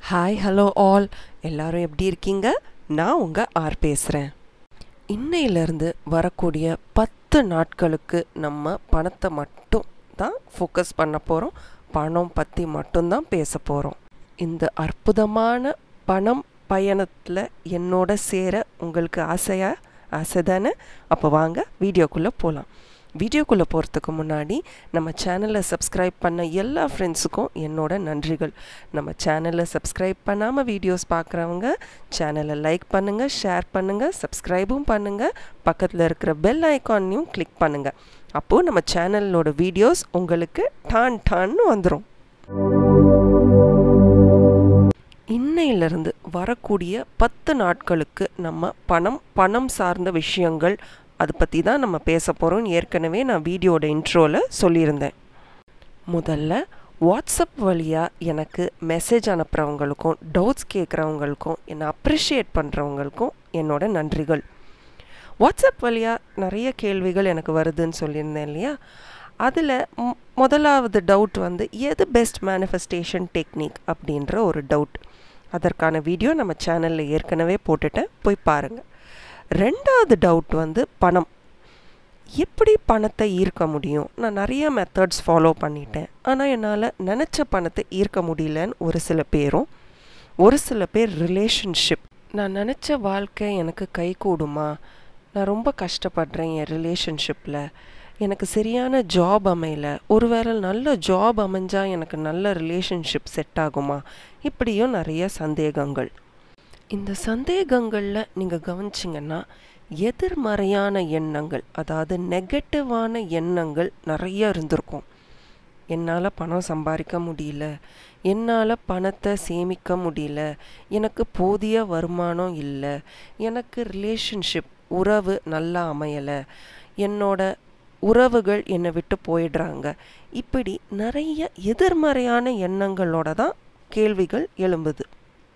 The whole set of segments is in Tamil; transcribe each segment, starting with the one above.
ஹாய் ஹலோ ஆல் எல்லாரும் எப்படி இருக்கீங்க நான் உங்கள் ஆர் பேசுகிறேன் இன்னையிலேருந்து வரக்கூடிய பத்து நாட்களுக்கு நம்ம பணத்தை மட்டும் தான் ஃபோக்கஸ் பண்ண போகிறோம் பணம் பற்றி மட்டும்தான் பேச போகிறோம் இந்த அற்புதமான பணம் பயணத்தில் என்னோட சேர உங்களுக்கு ஆசையா ஆசை தானே அப்போ வாங்க வீடியோக்குள்ளே போகலாம் வீடியோக்குள்ளே போகிறதுக்கு முன்னாடி நம்ம சேனலை சப்ஸ்கிரைப் பண்ண எல்லா ஃப்ரெண்ட்ஸுக்கும் என்னோட நன்றிகள் நம்ம சேனலை சப்ஸ்கிரைப் பண்ணாமல் வீடியோஸ் பார்க்குறவங்க சேனலை லைக் பண்ணுங்கள் ஷேர் பண்ணுங்கள் சப்ஸ்கிரைபும் பண்ணுங்கள் பக்கத்தில் இருக்கிற பெல் ஐக்கானையும் கிளிக் பண்ணுங்கள் அப்போது நம்ம சேனலோட வீடியோஸ் உங்களுக்கு டான் டான்னு வந்துடும் இன்னையிலிருந்து வரக்கூடிய பத்து நாட்களுக்கு நம்ம பணம் பணம் சார்ந்த விஷயங்கள் அதை பற்றி தான் நம்ம பேச போகிறோம் ஏற்கனவே நான் வீடியோட இன்ட்ரோவில் சொல்லியிருந்தேன் முதல்ல வாட்ஸ்அப் வழியாக எனக்கு மெசேஜ் அனுப்புகிறவங்களுக்கும் டவுட்ஸ் கேட்குறவங்களுக்கும் என்னை அப்ரிஷியேட் பண்ணுறவங்களுக்கும் என்னோட நன்றிகள் வாட்ஸ்அப் வழியாக நிறைய கேள்விகள் எனக்கு வருதுன்னு சொல்லியிருந்தேன் இல்லையா அதில் முதலாவது டவுட் வந்து எது பெஸ்ட் மேனிஃபெஸ்டேஷன் டெக்னிக் அப்படின்ற ஒரு டவுட் அதற்கான வீடியோ நம்ம சேனலில் ஏற்கனவே போட்டுட்டேன் போய் பாருங்கள் ரெண்டாவது டவுட் வந்து பணம் எப்படி பணத்தை ஈர்க்க முடியும் நான் நிறைய மெத்தட்ஸ் ஃபாலோ பண்ணிட்டேன் ஆனால் என்னால் நினச்ச பணத்தை ஈர்க்க முடியலன்னு ஒரு சில பேரும் ஒரு சில பேர் ரிலேஷன்ஷிப் நான் நினச்ச வாழ்க்கை எனக்கு கை கூடுமா நான் ரொம்ப கஷ்டப்படுறேன் என் ரிலேஷன்ஷிப்பில் எனக்கு சரியான ஜாப் அமையல ஒருவேளை நல்ல ஜாப் அமைஞ்சால் எனக்கு நல்ல ரிலேஷன்ஷிப் செட் ஆகுமா இப்படியும் நிறைய சந்தேகங்கள் இந்த சந்தேகங்களில் நீங்கள் கவனிச்சிங்கன்னா எதிர்மறையான எண்ணங்கள் அதாவது நெகட்டிவான எண்ணங்கள் நிறைய இருந்திருக்கும் என்னால் பணம் சம்பாதிக்க முடியல என்னால் பணத்தை சேமிக்க முடியல எனக்கு போதிய வருமானம் இல்லை எனக்கு ரிலேஷன்ஷிப் உறவு நல்லா அமையலை என்னோட உறவுகள் என்னை விட்டு போயிடுறாங்க இப்படி நிறைய எதிர்மறையான எண்ணங்களோட தான் கேள்விகள் எழும்புது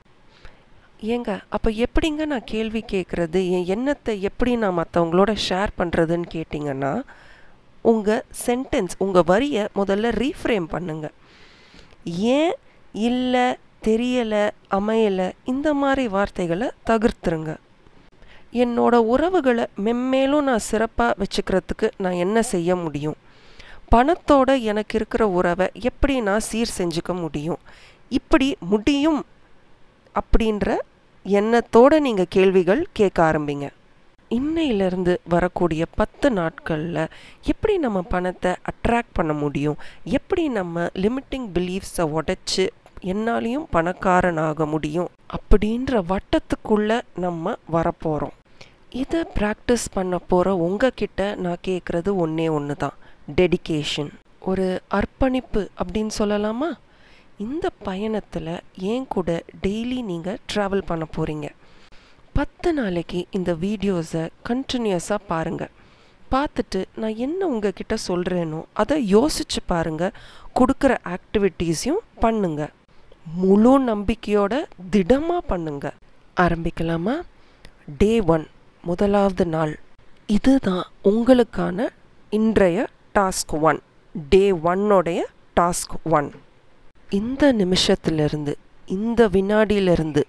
ஏங்க அப்போ எப்படிங்க நான் கேள்வி கேட்குறது என் எண்ணத்தை எப்படி நான் மற்றவங்களோட ஷேர் பண்ணுறதுன்னு கேட்டிங்கன்னா உங்கள் சென்டென்ஸ் உங்கள் வரியை முதல்ல ரீஃப்ரேம் பண்ணுங்க ஏன் இல்லை தெரியலை அமையலை இந்த மாதிரி வார்த்தைகளை தவிர்த்துருங்க என்னோட உறவுகளை மெம்மேலும் நான் சிறப்பாக வச்சுக்கிறதுக்கு நான் என்ன செய்ய முடியும் பணத்தோட எனக்கு இருக்கிற உறவை எப்படி நான் சீர் செஞ்சுக்க முடியும் இப்படி முடியும் அப்படின்ற எண்ணத்தோடு நீங்கள் கேள்விகள் கேட்க ஆரம்பிங்க இன்னையிலேருந்து வரக்கூடிய பத்து நாட்களில் எப்படி நம்ம பணத்தை அட்ராக்ட் பண்ண முடியும் எப்படி நம்ம லிமிட்டிங் பிலீஃப்ஸை உடச்சி என்னாலையும் பணக்காரனாக முடியும் அப்படின்ற வட்டத்துக்குள்ளே நம்ம வரப்போகிறோம் இதை ப்ராக்டிஸ் பண்ண போகிற உங்ககிட்ட நான் கேட்குறது ஒன்றே ஒன்று தான் டெடிக்கேஷன் ஒரு அர்ப்பணிப்பு அப்படின்னு சொல்லலாமா இந்த பயணத்தில் ஏன் கூட டெய்லி நீங்கள் ட்ராவல் பண்ண போகிறீங்க பத்து நாளைக்கு இந்த வீடியோஸை கண்டினியூஸாக பாருங்கள் பார்த்துட்டு நான் என்ன உங்ககிட்ட சொல்கிறேனோ அதை யோசித்து பாருங்கள் கொடுக்குற ஆக்டிவிட்டீஸையும் பண்ணுங்க முழு நம்பிக்கையோட திடமாக பண்ணுங்க ஆரம்பிக்கலாமா டே ஒன் முதலாவது நாள் இதுதான் உங்களுக்கான இன்றைய டாஸ்க் ஒன் டே ஒன்னோடைய டாஸ்க் ஒன் இந்த நிமிஷத்திலிருந்து இந்த வினாடியிலிருந்து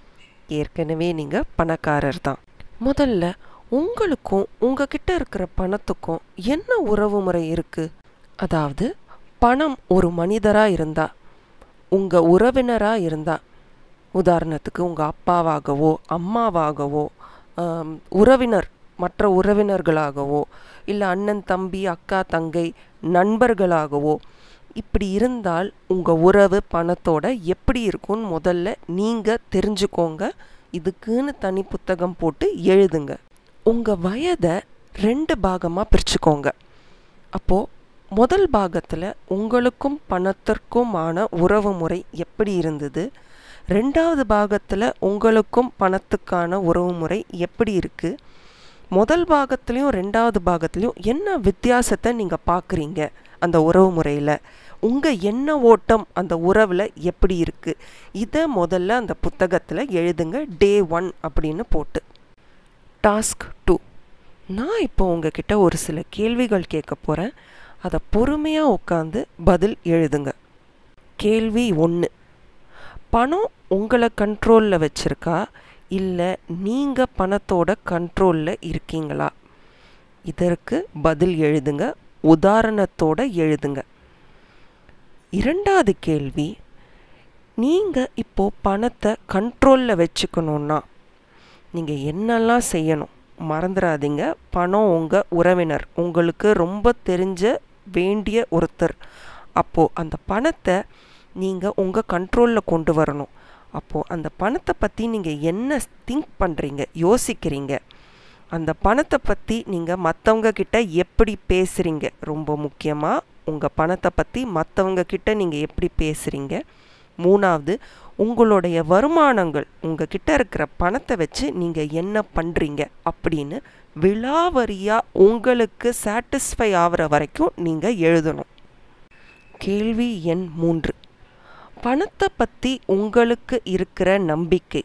ஏற்கனவே நீங்கள் பணக்காரர் தான் முதல்ல உங்களுக்கும் உங்ககிட்ட இருக்கிற பணத்துக்கும் என்ன உறவு முறை இருக்குது அதாவது பணம் ஒரு மனிதராக இருந்தால் உங்கள் உறவினராக இருந்தால் உதாரணத்துக்கு உங்கள் அப்பாவாகவோ அம்மாவாகவோ உறவினர் மற்ற உறவினர்களாகவோ இல்லை அண்ணன் தம்பி அக்கா தங்கை நண்பர்களாகவோ இப்படி இருந்தால் உங்கள் உறவு பணத்தோட எப்படி இருக்கும்னு முதல்ல நீங்கள் தெரிஞ்சுக்கோங்க இதுக்குன்னு தனி புத்தகம் போட்டு எழுதுங்க உங்கள் வயதை ரெண்டு பாகமாக பிரிச்சுக்கோங்க அப்போது முதல் பாகத்தில் உங்களுக்கும் பணத்திற்குமான உறவு முறை எப்படி இருந்தது ரெண்டாவது பாகத்தில் உங்களுக்கும் பணத்துக்கான உறவு முறை எப்படி இருக்குது முதல் பாகத்துலேயும் ரெண்டாவது பாகத்துலேயும் என்ன வித்தியாசத்தை நீங்கள் பார்க்குறீங்க அந்த உறவு முறையில் உங்கள் எண்ண ஓட்டம் அந்த உறவில் எப்படி இருக்குது இதை முதல்ல அந்த புத்தகத்தில் எழுதுங்க டே ஒன் அப்படின்னு போட்டு டாஸ்க் டூ நான் இப்போ உங்ககிட்ட ஒரு சில கேள்விகள் கேட்க போகிறேன் அதை பொறுமையாக உட்காந்து பதில் எழுதுங்க கேள்வி ஒன்று பணம் உங்களை கண்ட்ரோலில் வச்சுருக்கா இல்லை நீங்கள் பணத்தோட கண்ட்ரோலில் இருக்கீங்களா இதற்கு பதில் எழுதுங்க உதாரணத்தோட எழுதுங்க இரண்டாவது கேள்வி நீங்கள் இப்போது பணத்தை கண்ட்ரோலில் வச்சுக்கணுன்னா நீங்கள் என்னெல்லாம் செய்யணும் மறந்துடாதீங்க பணம் உங்கள் உறவினர் உங்களுக்கு ரொம்ப தெரிஞ்ச வேண்டிய ஒருத்தர் அப்போது அந்த பணத்தை நீங்கள் உங்கள் கண்ட்ரோலில் கொண்டு வரணும் அப்போது அந்த பணத்தை பற்றி நீங்கள் என்ன திங்க் பண்ணுறீங்க யோசிக்கிறீங்க அந்த பணத்தை பற்றி நீங்கள் மற்றவங்க கிட்ட எப்படி பேசுகிறீங்க ரொம்ப முக்கியமாக உங்கள் பணத்தை பற்றி மற்றவங்க கிட்ட நீங்கள் எப்படி பேசுகிறீங்க மூணாவது உங்களுடைய வருமானங்கள் உங்கள் கிட்ட இருக்கிற பணத்தை வச்சு நீங்கள் என்ன பண்ணுறீங்க அப்படின்னு விலாவரியாக உங்களுக்கு சாட்டிஸ்ஃபை ஆகிற வரைக்கும் நீங்கள் எழுதணும் கேள்வி எண் மூன்று பணத்தை பற்றி உங்களுக்கு இருக்கிற நம்பிக்கை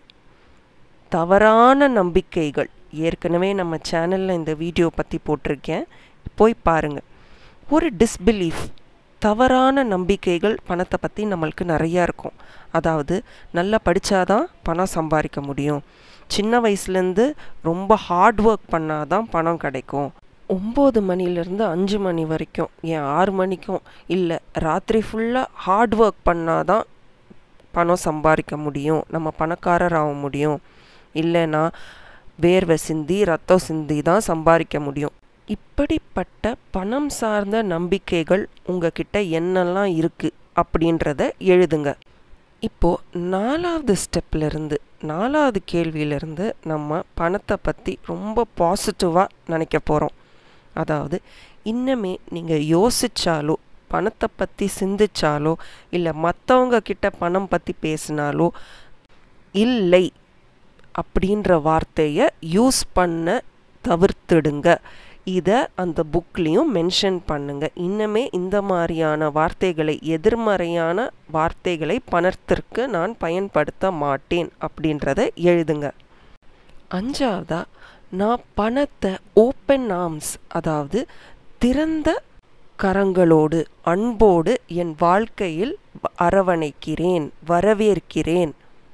தவறான நம்பிக்கைகள் ஏற்கனவே நம்ம சேனலில் இந்த வீடியோ பற்றி போட்டிருக்கேன் போய் பாருங்கள் ஒரு டிஸ்பிலீஃப் தவறான நம்பிக்கைகள் பணத்தை பற்றி நம்மளுக்கு நிறையா இருக்கும் அதாவது நல்லா படித்தாதான் பணம் சம்பாதிக்க முடியும் சின்ன வயசுலேருந்து ரொம்ப ஹார்ட் ஒர்க் பண்ணால் தான் பணம் கிடைக்கும் ஒம்பது மணிலேருந்து அஞ்சு மணி வரைக்கும் ஏன் ஆறு மணிக்கும் இல்லை ராத்திரி ஃபுல்லாக ஹார்ட் ஒர்க் பண்ணால் தான் பணம் சம்பாதிக்க முடியும் நம்ம பணக்காரர் ஆக முடியும் இல்லைன்னா வேர்வை சிந்தி ரத்தம் சிந்தி தான் சம்பாதிக்க முடியும் இப்படிப்பட்ட பணம் சார்ந்த நம்பிக்கைகள் உங்ககிட்ட என்னெல்லாம் இருக்குது அப்படின்றத எழுதுங்க இப்போது நாலாவது ஸ்டெப்லேருந்து நாலாவது கேள்வியிலேருந்து நம்ம பணத்தை பற்றி ரொம்ப பாசிட்டிவாக நினைக்க போகிறோம் அதாவது இன்னமே நீங்கள் யோசித்தாலோ பணத்தை பற்றி சிந்திச்சாலோ இல்லை மற்றவங்க கிட்ட பணம் பற்றி பேசினாலோ இல்லை அப்படின்ற வார்த்தையை யூஸ் பண்ண தவிர்த்துடுங்க இதை அந்த புக்லேயும் மென்ஷன் பண்ணுங்க இன்னமே இந்த மாதிரியான வார்த்தைகளை எதிர்மறையான வார்த்தைகளை பணத்திற்கு நான் பயன்படுத்த மாட்டேன் அப்படின்றத எழுதுங்க அஞ்சாவதா நான் பணத்தை ஓப்பன் ஆர்ம்ஸ் அதாவது திறந்த கரங்களோடு அன்போடு என் வாழ்க்கையில் அரவணைக்கிறேன் வரவேற்கிறேன்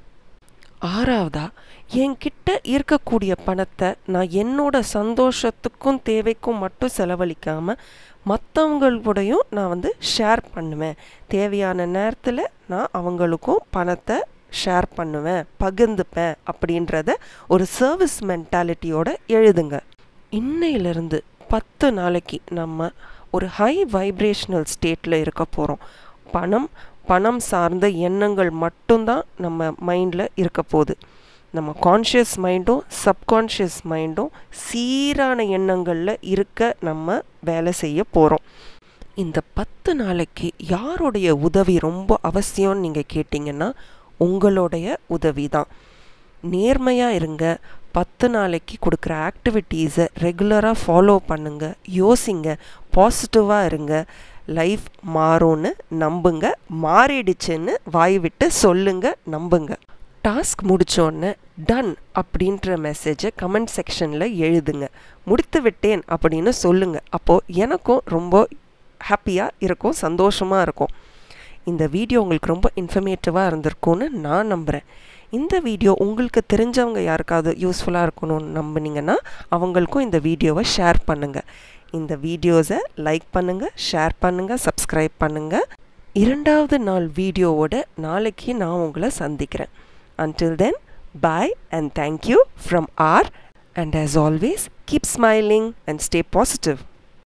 ஆறாவதா என்கிட்ட இருக்கக்கூடிய பணத்தை நான் என்னோட சந்தோஷத்துக்கும் தேவைக்கும் மட்டும் செலவழிக்காமல் மற்றவங்களோடையும் நான் வந்து ஷேர் பண்ணுவேன் தேவையான நேரத்தில் நான் அவங்களுக்கும் பணத்தை ஷேர் பண்ணுவேன் பகிர்ந்துப்பேன் அப்படின்றத ஒரு சர்வீஸ் மென்டாலிட்டியோட எழுதுங்க இன்னையிலிருந்து பத்து நாளைக்கு நம்ம ஒரு ஹை வைப்ரேஷனல் ஸ்டேட்டில் இருக்க போகிறோம் பணம் பணம் சார்ந்த எண்ணங்கள் மட்டும்தான் நம்ம மைண்டில் இருக்க போகுது நம்ம கான்ஷியஸ் மைண்டும் சப்கான்ஷியஸ் மைண்டும் சீரான எண்ணங்களில் இருக்க நம்ம வேலை செய்ய போகிறோம் இந்த பத்து நாளைக்கு யாருடைய உதவி ரொம்ப அவசியம்னு நீங்கள் கேட்டிங்கன்னா உங்களுடைய உதவி தான் நேர்மையாக இருங்க பத்து நாளைக்கு கொடுக்குற ஆக்டிவிட்டீஸை ரெகுலராக ஃபாலோ பண்ணுங்கள் யோசிங்க பாசிட்டிவாக இருங்க லைஃப் மாறும்னு நம்புங்க மாறிடுச்சுன்னு வாய் விட்டு சொல்லுங்க நம்புங்க டாஸ்க் முடித்தோடனே டன் அப்படின்ற மெசேஜை கமெண்ட் செக்ஷனில் எழுதுங்க முடித்து விட்டேன் அப்படின்னு சொல்லுங்கள் அப்போது எனக்கும் ரொம்ப ஹாப்பியாக இருக்கும் சந்தோஷமாக இருக்கும் இந்த வீடியோ உங்களுக்கு ரொம்ப இன்ஃபர்மேட்டிவாக இருந்திருக்கும்னு நான் நம்புகிறேன் இந்த வீடியோ உங்களுக்கு தெரிஞ்சவங்க யாருக்காவது யூஸ்ஃபுல்லாக இருக்கணும்னு நம்பினீங்கன்னா அவங்களுக்கும் இந்த வீடியோவை ஷேர் பண்ணுங்கள் இந்த வீடியோஸை லைக் பண்ணுங்கள் ஷேர் பண்ணுங்கள் சப்ஸ்கிரைப் பண்ணுங்கள் இரண்டாவது நாள் வீடியோவோட நாளைக்கு நான் உங்களை சந்திக்கிறேன் until then bye and thank you from R and as always keep smiling and stay positive